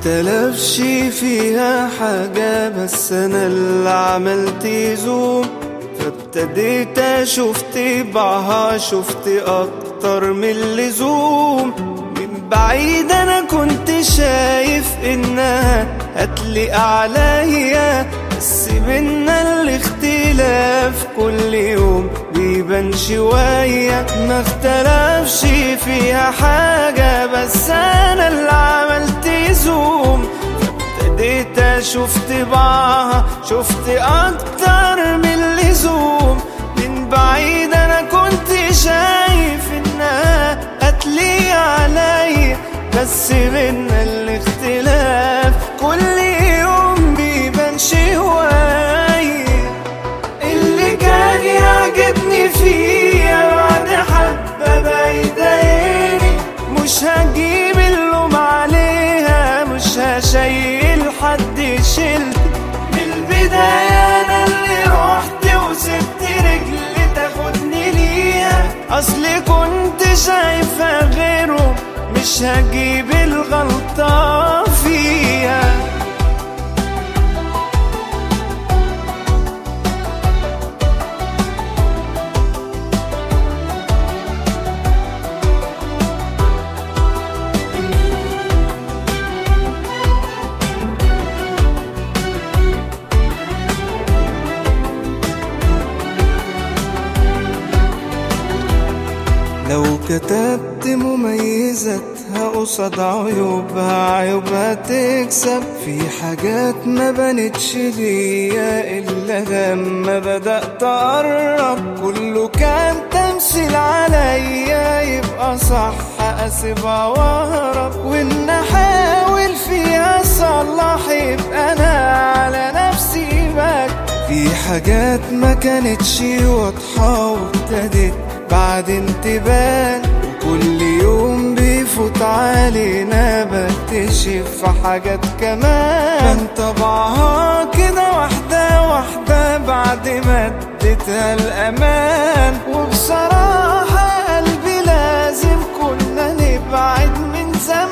اختلفش فيها حاجة بس أنا اللي عملت زوم فابتديت أشوف طبعها شفت أكتر من اللزوم من بعيد أنا كنت شايف إنها هتليق عليا بس بينا الاختلاف كل يوم بيبان شوية ما اختلفش فيها حاجة بس أنا اللي عملت زوم فابتديت أشوف طباعها شفت أكتر من اللزوم من بعيد أنا كنت شايف إنها هتلي عليا بس بينا الاختلاف كل يوم بيبان شوية اللي كان يعجبني فيها بعد حبة بيضايقني مش هجيب اللوم عليها مش هشيل حد شلت من البداية أنا اللي رحت وسبت رجلي تاخدني ليها أصلي كنت شايفة غيره مش هجيب الغلطة فيها لو كتبت مميزاتها قصاد عيوبها عيوبها تكسب في حاجات ما بنتش ليا إلا لما بدأت أقرب كله كان تمثيل عليا يبقى صح أسيبها وأهرب وإن أحاول فيها أصلح يبقى أنا على نفسي بك في حاجات ما كانتش واضحة وابتدت بعدين تبان وكل يوم بيفوت علينا بكتشف حاجات كمان من طبعها كده واحدة واحدة بعد ما اديتها الأمان وبصراحة قلبي لازم كنا نبعد من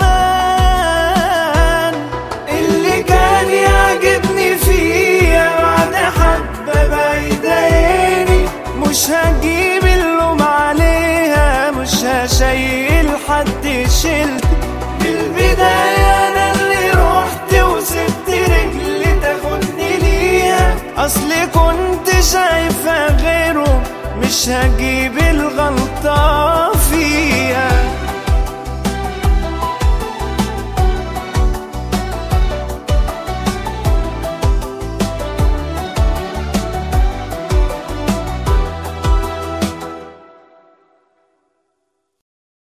زمان اللي كان يعجبني فيها بعد حبة بيضايقني مش هجيب اللوم عليها مش هشيل حد شلت من البداية أنا اللي رحت وسبت رجلي تاخدني ليها أصلي كنت شايفة غيره مش هجيب الغلطة